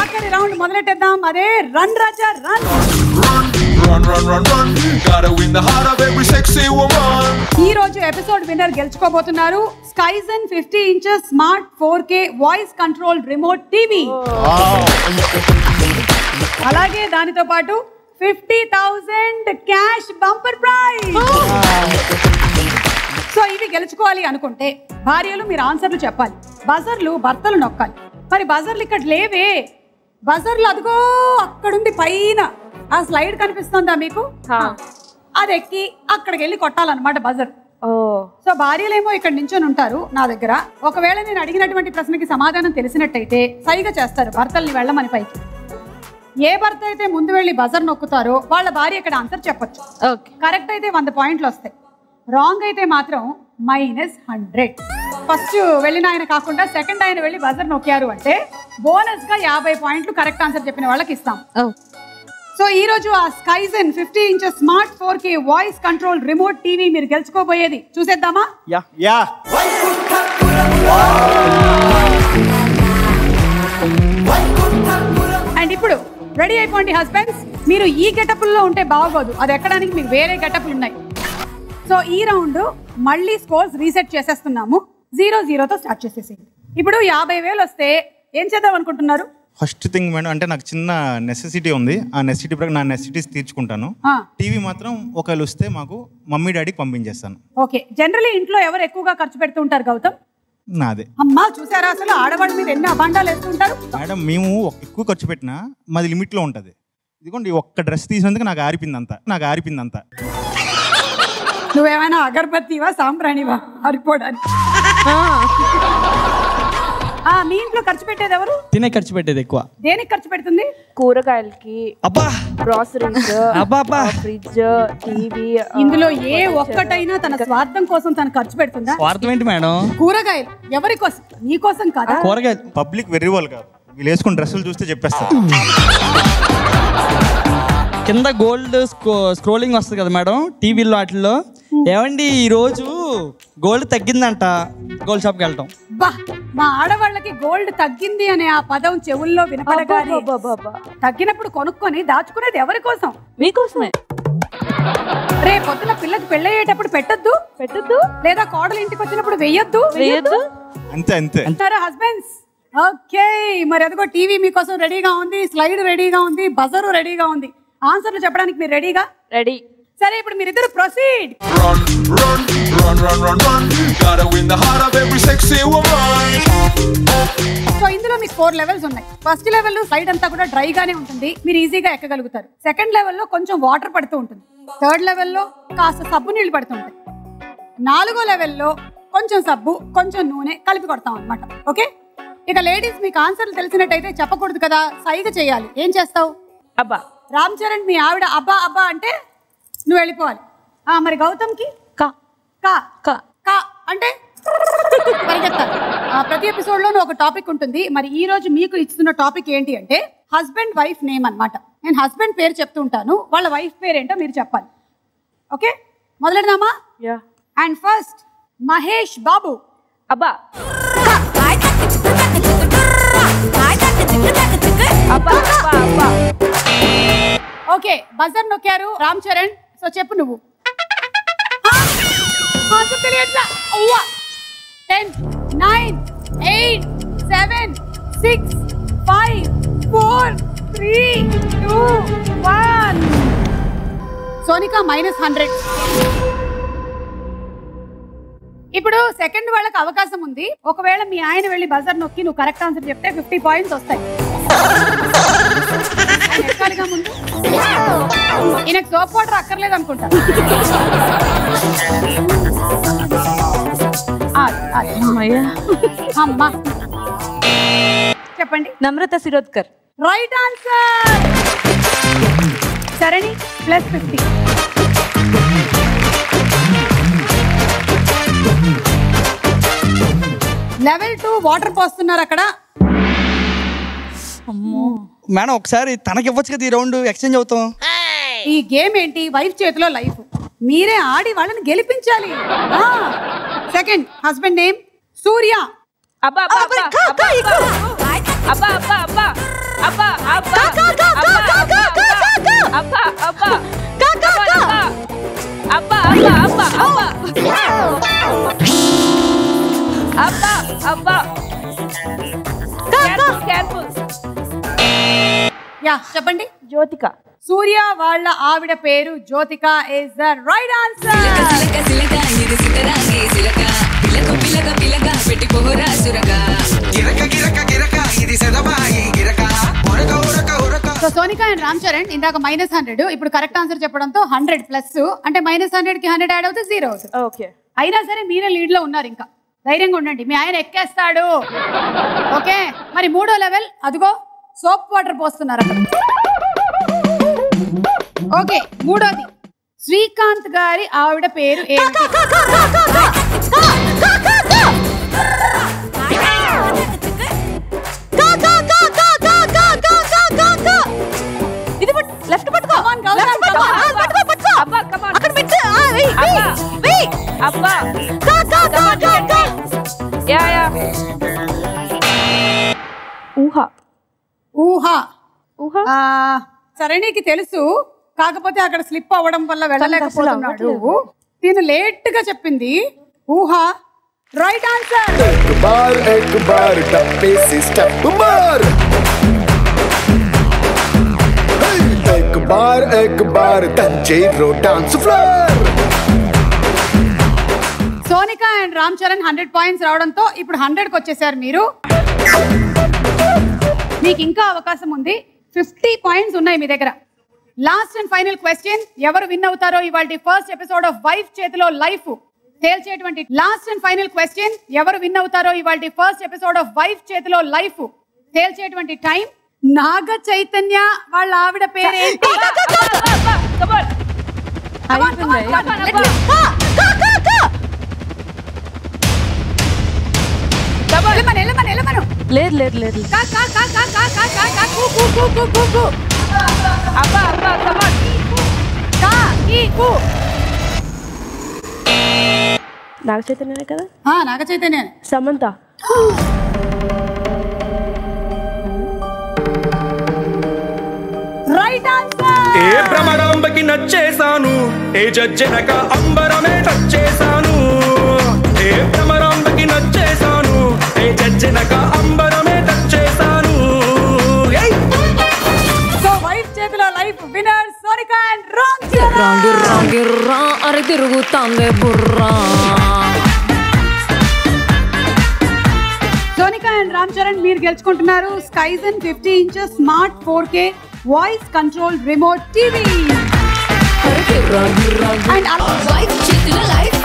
ఆఖరి రౌండ్ మొదలెట్టేద్దాం అదే run Raja run Run, run, run, run. Gotta win the heart of every sexy woman. ఈ రోజు ఎపిసోడ్ విన్నర్ గెలుచుకోబోతున్నారు Skyzen fifty inches smart four K voice control remote TV అలాగే దానితో పాటు fifty thousand cash bumper prize so ఇవి గెలుచుకోవాలి అనుకుంటే భార్యలు మీరు ఆన్సర్లు చెప్పాలి బజర్లు భర్తలు నొక్కాలి మరి బజర్లు ఇక్కడ లేవే బజర్లు అదిగో అక్కడుంది పైన ఆ స్లైడ్ కనిపిస్తుందా మీకు అది ఎక్కి అక్కడికి వెళ్ళి కొట్టాలన్నమాట బజర్ ఓ సో భార్యలేమో ఇక్కడ నించొని ఉంటారు నా దగ్గర ఒకవేళ నేను అడిగినటువంటి ప్రశ్నకి సమాధానం తెలిసినట్టయితే సైగా చేస్తారు భర్తల్ని వెళ్ళమని పైకి ఏ భర్త అయితే ముందు వెళ్ళి బజర్ నొక్కుతారో వాళ్ళ భార్య ఇక్కడ ఆన్సర్ చెప్పొచ్చు ఓకే కరెక్ట్ అయితే వంద పాయింట్లు వస్తాయి రాంగ్ అయితే మాత్రం మైనస్ హండ్రెడ్ ఫస్ట్ వెళ్ళిన ఆయన కాకుండా సెకండ్ ఆయన వెళ్ళి బజర్ నొక్కారు అంటే బోనస్ గా యాభై పాయింట్లు కరెక్ట్ ఆన్సర్ చెప్పిన వాళ్ళకి ఇస్తాం ఓ సో ఈ రోజు ఆ Skyzen fifty inches smart four K voice control remote TV మీరు గెలుచుకోబోయేది చూసేద్దామా యా యా అండ్ ఇప్పుడు రెడీ అయిపోండి హస్బెండ్స్ మీరు ఈ గెటప్లో ఉంటే బాగోదు అది ఎక్కడానికి మీకు వేరే గెటప్లు ఉన్నాయి సో ఈ రౌండ్ మళ్ళీ స్కోర్స్ రీసెట్ చేసేస్తున్నాము జీరో జీరోతో స్టార్ట్ చేసేసేయండి ఇప్పుడు యాభై వేలు వస్తే ఏం చేద్దాం అనుకుంటున్నారు ఫస్ట్ థింగ్ మేడం అంటే నాకు చిన్న నెసెసిటీ ఉంది ఆ నెసెసిటీ ప్రకారం నా నెసెసిటీస్ తీర్చుకుంటాను ఆ, టీవీ మాత్రం ఒకవేళ వస్తే మాకు మమ్మీ డాడీకి పంపించేస్తాను ఓకే జనరలీ ఇంట్లో ఎవరు ఎక్కువగా ఖర్చు పెడుతూ ఉంటారు గౌతమ్ నాదే అమ్మా చూసారా అసలు ఆడవాళ్ళ మీద ఎన్ని అభాండాలు వేస్తుంటారు మేడం మేము ఒక- ఎక్కువ ఖర్చు పెట్టినా మాది లిమిట్లో ఉంటుంది ఇదిగోండి ఈ ఒక్క డ్రెస్ తీసినందుకు నాకు ఆరిపోయింది అంతా నాకు ఆరిపోయింది అంతా నువ్వేమైనా అగరబత్తివా సాంబ్రాణివా ఆరిపోవడానికి ఆ, మీ ఇంట్లో ఖర్చు పెట్టేది ఎవరు తినే ఖర్చు పెట్టేది ఎక్కువ దేనికి ఖర్చు పెడుతుంది కూరగాయలకి అబ్బా గ్రాసరీస్ అబ్బా అబ్బా ఫ్రిడ్జ్ టీవీ ఇందులో ఏ ఒక్కటైనా తన స్వార్థం కోసం తను ఖర్చు పెడుతుందా స్వార్థం ఏంటి మేడం కూరగాయలు ఎవరి కోసం నీ కోసం కాదా కూరగాయలు పబ్లిక్ వెర్రి వాళ్ళు కాదు వీళ్ళు వేసుకున్న డ్రెస్సులు చూస్తే చెప్పేస్తారు కింద గోల్డ్ స్క్రోలింగ్ వస్తుంది కదా మేడం టీవీలో వాటిల్లో ఏమండి ఈ రోజు గోల్డ్ తగ్గిందంట గోల్డ్ షాప్కి వెళ్ళటం బా మా ఆడవాళ్ళకి గోల్డ్ తగ్గింది అనే ఆ పదం చెవుల్లో వినపడగానే అబ్బబ్బబ్బబ్బా. తగ్గినప్పుడు కొనుక్కొని దాచుకునేది ఎవరి కోసం మీకోసమే రే పొద్దున పిల్లకి పెళ్ళయ్యేటప్పుడు పెట్టొద్దు పెట్టద్దు లేదా కోడలు ఇంటికి వచ్చినప్పుడు వెయ్యొద్దు వేయద్దు అంతే అంతే అంటారా హస్బెండ్స్ ఓకే మరి అదిగో టీవీ మీకోసం రెడీగా ఉంది స్లైడ్ రెడీగా ఉంది బజరు రెడీగా ఉంది ఆన్సర్లు చెప్పడానికి మీరు రెడీగా రెడీ సరే ఇప్పుడు మీరిద్దరు proceed Run, run, run, run, run, run. Gotta win the heart of every sexy woman. So ఇందులో మీకు ఫోర్ లెవెల్స్ ఉన్నాయి ఫస్ట్ లెవెల్ సైడ్ అంతా కూడా డ్రై గానే ఉంటుంది మీరు ఈజీగా ఎక్కగలుగుతారు సెకండ్ లెవెల్లో కొంచెం వాటర్ పడుతూ ఉంటుంది థర్డ్ లెవెల్లో కాస్త సబ్బు నీళ్లు పడుతుంటాయి నాలుగో లెవెల్లో కొంచెం సబ్బు కొంచెం నూనె కలిపి కొడతాం అనమాట ఓకే ఇక లేడీస్ మీకు ఆన్సర్లు తెలిసినట్టయితే చెప్పకూడదు కదా సైగ చేయాలి ఏం చేస్తావు అబ్బా రామ్ చరణ్ మీ ఆవిడ అబ్బా అబ్బా అంటే నువ్వు వెళ్ళిపోవాలి ఆ, మరి గౌతమ్కి కా కా కా కా అంటే పరిగెత్తాలి ఆ, ప్రతి ఎపిసోడ్ లోనూ ఒక టాపిక్ ఉంటుంది మరి ఈ రోజు మీకు ఇస్తున్న టాపిక్ ఏంటి అంటే హస్బెండ్ వైఫ్ నేమ్ అన్నమాట నేను హస్బెండ్ పేరు చెప్తూ ఉంటాను వాళ్ళ వైఫ్ పేరు ఏంటో మీరు చెప్పాలి ఓకే మొదలెడదామా yeah and first Mahesh Babu అబ్బా అబ్బా అబ్బా అబ్బా ఓకే బజర్ నొక్కారు రామ్ చరణ్ సో చెప్పు నువ్వు తెలియట్లా ten nine eight seven six five four three two one Sonika minus hundred ఇప్పుడు సెకండ్ వాళ్ళకి అవకాశం ఉంది ఒకవేళ మీ ఆయన వెళ్ళి బజర్ నొక్కి నువ్వు కరెక్ట్ ఆన్సర్ చెప్తే ఫిఫ్టీ పాయింట్స్ వస్తాయి ఆయన ఎక్కాలిగా ముందు ఈయనకు సోప్ వాటర్ అక్కర్లేదు అనుకుంటా ఆ, ఆ, అమ్మయ్యా అమ్మా చెప్పండి నమ్రత శిరోద్కర్ రైట్ ఆన్సర్ సరణి plus fifty level two water పోస్తున్నారు అక్కడ మేడం ఒకసారి తనకి ఇవ్వచ్చు కదా ఈ రౌండ్ ఎక్స్చేంజ్ అవుతాం ఈ గేమ్ ఏంటి వైఫ్ చేతిలో లైఫ్ మీరే ఆడి వాళ్ళని గెలిపించాలి సెకండ్ హస్బెండ్ నేమ్ సూర్య అబ్బా అబ్బా అబ్బా అబ్బా అబ్బా అబ్బా అబ్బా అబ్బా యా చెప్పండి జ్యోతిక సూర్య వాళ్ళ ఆవిడ పేరు Jyothika is the right answer సిలక సిలక ఇది సితరాగి సిలక పిలక పిలక పిలక పెట్టిపోరా సురగా గిరక గిరక గిరక ఇది సెదబాయి గిరక ఉరక ఉరక ఉరక సో సోనికా అండ్ రామ్ చరణ్ ఇందాక మైనస్ హండ్రెడ్ ఇప్పుడు కరెక్ట్ ఆన్సర్ చెప్పడంతో హండ్రెడ్ ప్లస్ అంటే మైనస్ హండ్రెడ్ కి హండ్రెడ్ యాడ్ అవుతే జీరో అవుతుంది ఓకే అయినా సరే మీరే లీడ్ లో ఉన్నారు ఇంకా ధైర్యంగా ఉండండి మీ ఆయన ఎక్కేస్తాడు ఓకే మరి మూడో లెవెల్ అదిగో సోప్ వాటర్ పోస్తున్నారు అక్కడ ఓకే మూడోది శ్రీకాంత్ గారి ఆవిడ పేరు ఏమిటి ఇది లెఫ్ట్ పట్టుకో Come on, Gautam, Left come on. ఆ, పట్టుకో పట్టుకో అబ్బా కమ్ ఆన్ అక్కడ పెట్టు అబ్బా అబ్బా యా యా ఊహ ఊహ ఊహ ఆ, సరణికి తెలుసు కాకపోతే అక్కడ స్లిప్ అవ్వడం వల్ల వెళ్ళలేకపోతున్నాడు నేను లేట్ గా చెప్పింది ఊహ రైట్ ఆన్సర్ एक बार एक बार डब्बे से स्टेप मार हे, एक बार एक बार तंजीरो dance floor Sonika and Ram Charan hundred points రావడంతో ఇప్పుడు హండ్రెడ్కి వచ్చేసారు మీరు మీకు ఇంకా అవకాశం ఉంది ఫిఫ్టీ పాయింట్స్ ఉన్నాయి మీ దగ్గర లాస్ట్ అండ్ ఫైనల్ క్వశ్చన్ ఎవరు విన్ అవుతారో ఇవాళ ఫస్ట్ ఎపిసోడ్ ఆఫ్ వైఫ్ చేతిలో లైఫ్ తేల్చేటువంటి లాస్ట్ అండ్ ఫైనల్ క్వశ్చన్ ఎవరు విన్ అవుతారో ఇవాళ ఫస్ట్ ఎపిసోడ్ ఆఫ్ వైఫ్ చేతిలో లైఫ్ తేల్చేటువంటి టైం నాగ చైతన్య వాళ్ళ ఆవిడ పేరేంటి come on Come on, come on, come on, let me- ఎల్లమను, ఎల్లమను, ఎల్లమను. లేదు లేదు లేదు కా, కా, కా, కా, కా, కా, కా, కా, కు, కు, కు, కు, కు, కు. అబ్బా అబ్బా కమ్ ఆన్ కా, ఈ, కు. నాగ చైతన్యనే కదా ఆ, నాగ చైతన్య సమంత రైట్ ఆన్సర్ ఏ భ్రమరాంబకి నచ్చేశాను ఏ జజ్జనక అంబరమే టచ్చేశాను ఏ భ్రమరాంబకి నచ్చేశాను ఏ జజ్జనక అంబరమే టచ్చేశాను ఏయ్ సో వైఫ్ చేతిలో life winner Sonika and Ram Charan. గిర్రా గిర్రా అరి తిరుగుతాందే బుర్రా సోనిక అండ్ రామ్ చరణ్ మీరు గెలుచుకుంటున్నారు Skyzen fifty inches smart four K voice control remote TV అరి గిర్రా గిర్రా అండ్ వైఫ్ చేతిలో లైఫ్